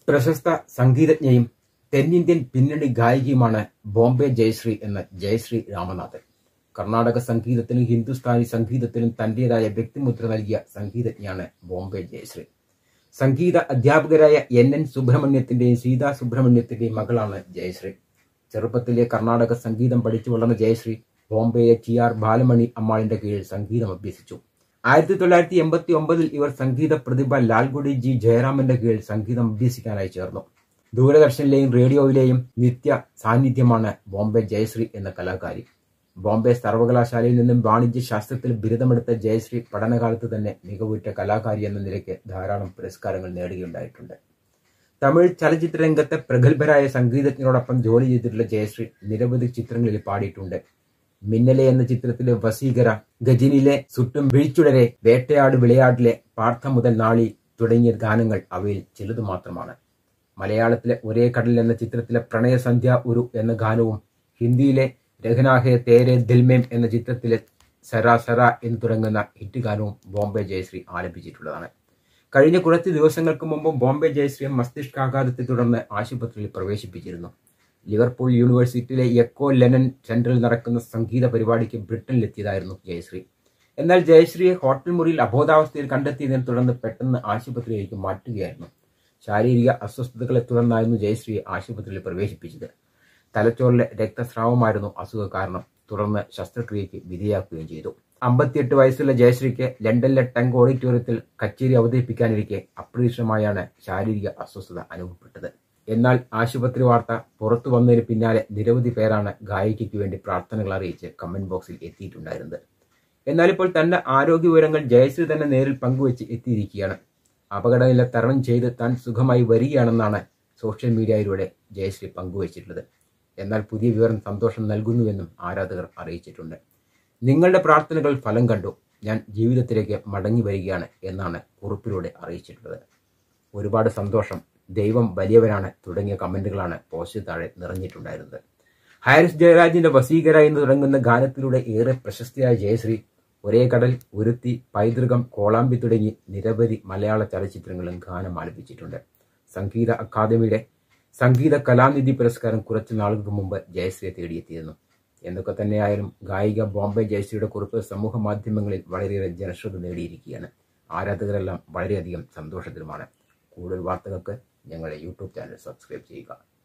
പ്രശസ്ത സംഗീതജ്ഞയും തെന്നിന്ത്യൻ പിന്നണി ഗായികയുമാണ് ബോംബെ ജയശ്രീ എന്ന ജയശ്രീ രാമനാഥൻ കർണാടക സംഗീതത്തിലും ഹിന്ദുസ്ഥാനി സംഗീതത്തിലും തന്റേതായ വ്യക്തിമുദ്ര നൽകിയ സംഗീതജ്ഞയാണ് ബോംബെ ജയശ്രീ സംഗീത അധ്യാപകരായ എൻ എൻ സുബ്രഹ്മണ്യത്തിന്റെയും സീതാ സുബ്രഹ്മണ്യത്തിന്റെയും മകളാണ് ജയശ്രീ ചെറുപ്പത്തിലെ കർണാടക സംഗീതം പഠിച്ചു വളർന്ന ജയശ്രീ ബോംബെയിലെ ടി ആർ ബാലമണി അമ്മാളിന്റെ കീഴിൽ സംഗീതം അഭ്യസിച്ചു ആയിരത്തി തൊള്ളായിരത്തി എൺപത്തി ഒമ്പതിൽ ഇവർ സംഗീത പ്രതിഭ ലാൽഗുഡി ജി ജയറാമന്റെ കീഴിൽ സംഗീതം അഭ്യസിക്കാനായി ചേർന്നു ദൂരദർശനിലെയും റേഡിയോയിലെയും നിത്യ സാന്നിധ്യമാണ് ബോംബെ ജയശ്രീ എന്ന കലാകാരി ബോംബെ സർവകലാശാലയിൽ നിന്നും വാണിജ്യ ശാസ്ത്രത്തിൽ ബിരുദമെടുത്ത ജയശ്രീ പഠനകാലത്ത് തന്നെ മികവുറ്റ കലാകാരി എന്ന നിലയ്ക്ക് ധാരാളം പുരസ്കാരങ്ങൾ നേടുകയുണ്ടായിട്ടുണ്ട് തമിഴ് ചലച്ചിത്ര രംഗത്തെ പ്രഗത്ഭരായ സംഗീതജ്ഞരോടൊപ്പം ജോലി ചെയ്തിട്ടുള്ള ജയശ്രീ നിരവധി ചിത്രങ്ങളിൽ പാടിയിട്ടുണ്ട് മിന്നലെ എന്ന ചിത്രത്തിലെ വസീകര ഗജിനിലെ സുട്ടും വീഴ്ചുടരെ വേട്ടയാട് വിളയാടിലെ പാർത്ഥ മുതൽ നാളി തുടങ്ങിയ ഗാനങ്ങൾ അവയിൽ ചിലത് മാത്രമാണ് മലയാളത്തിലെ ഒരേ കടൽ എന്ന ചിത്രത്തിലെ പ്രണയസന്ധ്യ ഒരു എന്ന ഗാനവും ഹിന്ദിയിലെ രഘനാഹെ തേരെ ദിൽമേം എന്ന ചിത്രത്തിലെ സരാ സര എന്ന് തുടങ്ങുന്ന ഹിറ്റ് ഗാനവും ബോംബെ ജയശ്രീ ആലപിച്ചിട്ടുള്ളതാണ് കഴിഞ്ഞ കുറച്ച് ദിവസങ്ങൾക്ക് മുമ്പ് ബോംബെ ജയശ്രീയെ മസ്തിഷ്കാഘാതത്തെ തുടർന്ന് ആശുപത്രിയിൽ പ്രവേശിപ്പിച്ചിരുന്നു ലിവർപൂൾ യൂണിവേഴ്സിറ്റിയിലെ എക്കോ ലെനൻ സെന്ററിൽ നടക്കുന്ന സംഗീത പരിപാടിക്ക് ബ്രിട്ടനിലെത്തിയതായിരുന്നു ജയശ്രീ എന്നാൽ ജയശ്രീയെ ഹോട്ടൽ മുറിയിൽ അബോധാവസ്ഥയിൽ കണ്ടെത്തിയതിനെ തുടർന്ന് പെട്ടെന്ന് ആശുപത്രിയിലേക്ക് മാറ്റുകയായിരുന്നു ശാരീരിക അസ്വസ്ഥതകളെ തുടർന്നായിരുന്നു ജയശ്രീയെ ആശുപത്രിയിൽ പ്രവേശിപ്പിച്ചത് തലച്ചോറിലെ രക്തസ്രാവമായിരുന്നു അസുഖ കാരണം തുടർന്ന് ശസ്ത്രക്രിയയ്ക്ക് വിധേയാക്കുകയും ചെയ്തു അമ്പത്തിയെട്ട് വയസ്സുള്ള ജയശ്രീക്ക് ലണ്ടനിലെ ടങ് ഓഡിറ്റോറിയത്തിൽ കച്ചേരി അവതരിപ്പിക്കാനിരിക്കെ അപ്രതീക്ഷിതമായാണ് ശാരീരിക അസ്വസ്ഥത അനുഭവപ്പെട്ടത് എന്നാൽ ആശുപത്രി വാർത്ത പുറത്തു വന്നതിന് പിന്നാലെ നിരവധി പേരാണ് ഗായികയ്ക്ക് വേണ്ടി പ്രാർത്ഥനകൾ അറിയിച്ച് കമന്റ് ബോക്സിൽ എത്തിയിട്ടുണ്ടായിരുന്നത് എന്നാൽ ഇപ്പോൾ തന്റെ ആരോഗ്യ വിവരങ്ങൾ ജയശ്രീ തന്നെ നേരിൽ പങ്കുവച്ച് എത്തിയിരിക്കുകയാണ് അപകടനില തരണം ചെയ്ത് താൻ സുഖമായി വരികയാണെന്നാണ് സോഷ്യൽ മീഡിയയിലൂടെ ജയശ്രീ പങ്കുവച്ചിട്ടുള്ളത് എന്നാൽ പുതിയ വിവരം സന്തോഷം നൽകുന്നുവെന്നും ആരാധകർ അറിയിച്ചിട്ടുണ്ട് നിങ്ങളുടെ പ്രാർത്ഥനകൾ ഫലം കണ്ടു ഞാൻ ജീവിതത്തിലേക്ക് മടങ്ങി വരികയാണ് എന്നാണ് കുറിപ്പിലൂടെ അറിയിച്ചിട്ടുള്ളത് ഒരുപാട് സന്തോഷം ദൈവം വലിയവനാണ് തുടങ്ങിയ കമന്റുകളാണ് പോസ്റ്റ് താഴെ നിറഞ്ഞിട്ടുണ്ടായിരുന്നത് ഹാരിസ് ജയരാജിന്റെ വസീകര എന്ന് തുടങ്ങുന്ന ഗാനത്തിലൂടെ ഏറെ പ്രശസ്തിയായ ജയശ്രീ ഒരേ കടൽ ഉരുത്തി പൈതൃകം കോളാമ്പി തുടങ്ങി നിരവധി മലയാള ചലച്ചിത്രങ്ങളും ഗാനം ആലപിച്ചിട്ടുണ്ട് സംഗീത അക്കാദമിയുടെ സംഗീത കലാനിധി പുരസ്കാരം കുറച്ചു നാളുകൾക്ക് മുമ്പ് ജയശ്രീയെ തേടിയെത്തിയിരുന്നു എന്തൊക്കെ തന്നെയായാലും ഗായിക ബോംബെ ജയശ്രീയുടെ കുറിപ്പ് സമൂഹ മാധ്യമങ്ങളിൽ വളരെയേറെ ജനശ്രദ്ധ നേടിയിരിക്കുകയാണ് ആരാധകരെല്ലാം വളരെയധികം സന്തോഷത്തിലുമാണ് കൂടുതൽ വാർത്തകൾക്ക് ഞങ്ങളുടെ യൂട്യൂബ് ചാനൽ സബ്സ്ക്രൈബ് ചെയ്യുക